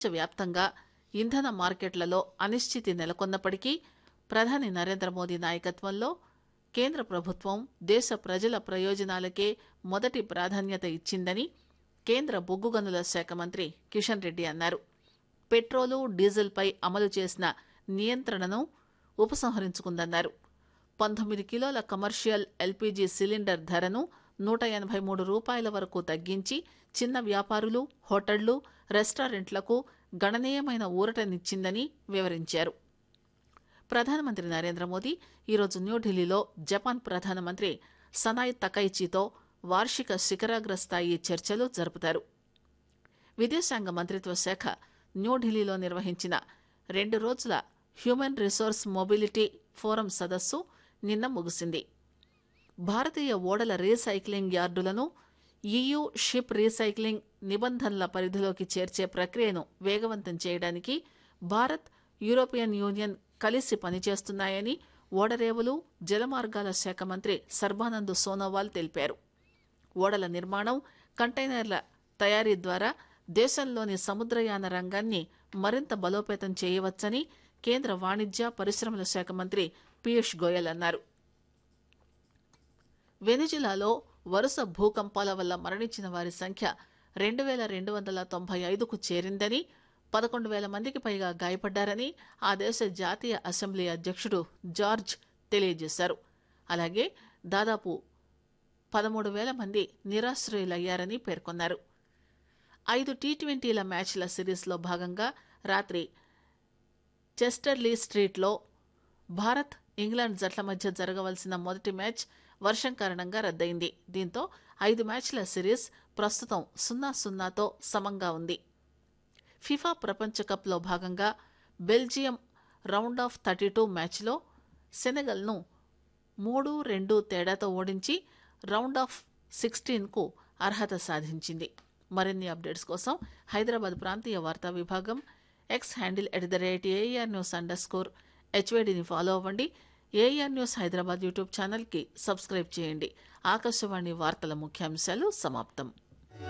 ప్రపంచవ్యాప్తంగా ఇంధన మార్కెట్లలో అనిశ్చితి నెలకొన్నప్పటికీ ప్రధాని నరేంద్ర మోదీ నాయకత్వంలో కేంద్ర ప్రభుత్వం దేశ ప్రజల ప్రయోజనాలకే మొదటి ప్రాధాన్యత ఇచ్చిందని కేంద్ర బొగ్గు గనుల శాఖ మంత్రి కిషన్ రెడ్డి అన్నారు పెట్రోలు డీజిల్పై అమలు చేసిన నియంత్రణను ఉపసంహరించుకుందన్నారు పంతొమ్మిది కిలోల కమర్షియల్ ఎల్పీజీ సిలిండర్ ధరను నూట ఎనభై మూడు రూపాయల వరకు తగ్గించి చిన్న వ్యాపారులు హోటళ్లు రెస్టారెంట్లకు గణనీయమైన ఊరటనిచ్చిందని వివరించారు ప్రధానమంత్రి నరేంద్ర మోదీ ఈరోజు న్యూఢిల్లీలో జపాన్ ప్రధానమంత్రి సనాయ్ తకైచితో వార్షిక శిఖరాగ్ర స్థాయి చర్చలు జరుపుతారు విదేశాంగ మంత్రిత్వ శాఖ న్యూఢిల్లీలో నిర్వహించిన రెండు రోజుల హ్యూమన్ రిసోర్స్ మొబిలిటీ ఫోరం సదస్సు నిన్న ముగిసింది భారతీయ ఓడల రీసైక్లింగ్ యార్డులను ఈయూ షిప్ రీసైక్లింగ్ నిబంధనల పరిధిలోకి చేర్చే ప్రక్రియను వేగవంతం చేయడానికి భారత్ యూరోపియన్ యూనియన్ కలిసి పనిచేస్తున్నాయని ఓడరేవులు జలమార్గాల శాఖ మంత్రి సర్బానంద్ సోనోవాల్ తెలిపారు ఓడల నిర్మాణం కంటైనర్ల తయారీ ద్వారా దేశంలోని సముద్రయాన రంగాన్ని మరింత బలోపేతం చేయవచ్చని కేంద్ర వాణిజ్య పరిశ్రమల శాఖ మంత్రి పీయూష్ గోయల్ అన్నారు వెనిజులాలో వరుస భూకంపాల వల్ల మరణించిన వారి సంఖ్య రెండు వేల రెండు వందల తొంభై ఐదుకు చేరిందని పదకొండు వేల మందికి పైగా గాయపడ్డారని ఆ దేశ జాతీయ అసెంబ్లీ అధ్యక్షుడు జార్జ్ తెలియజేశారు అలాగే దాదాపు పదమూడు వేల మంది నిరాశ్రయులయ్యారని పేర్కొన్నారు ఐదు టీ ట్వంటీల మ్యాచ్ల సిరీస్లో భాగంగా రాత్రి చెస్టర్లీ స్ట్రీట్లో భారత్ ఇంగ్లాండ్ జట్ల మధ్య జరగవలసిన మొదటి మ్యాచ్ వర్షం కారణంగా రద్దయింది దీంతో ఐదు మ్యాచ్ల సిరీస్ ప్రస్తుతం సున్నా సున్నాతో సమంగా ఉంది ఫిఫా ప్రపంచ కప్లో భాగంగా Belgium round of thirty two మ్యాచ్లో సెనెగల్ను మూడు రెండు తేడాతో ఓడించి రౌండ్ ఆఫ్ సిక్స్టీన్కు అర్హత సాధించింది మరిన్ని అప్డేట్స్ కోసం హైదరాబాద్ ప్రాంతీయ వార్తా విభాగం X handle at the rate AR news underscore స్కోర్ హెచ్వేడిని ఫాలో అవ్వండి ఏఆర్ న్యూస్ హైదరాబాద్ యూట్యూబ్ ఛానల్కి సబ్స్క్రైబ్ చేయండి ఆకాశవాణి వార్తల ముఖ్యాంశాలు సమాప్తం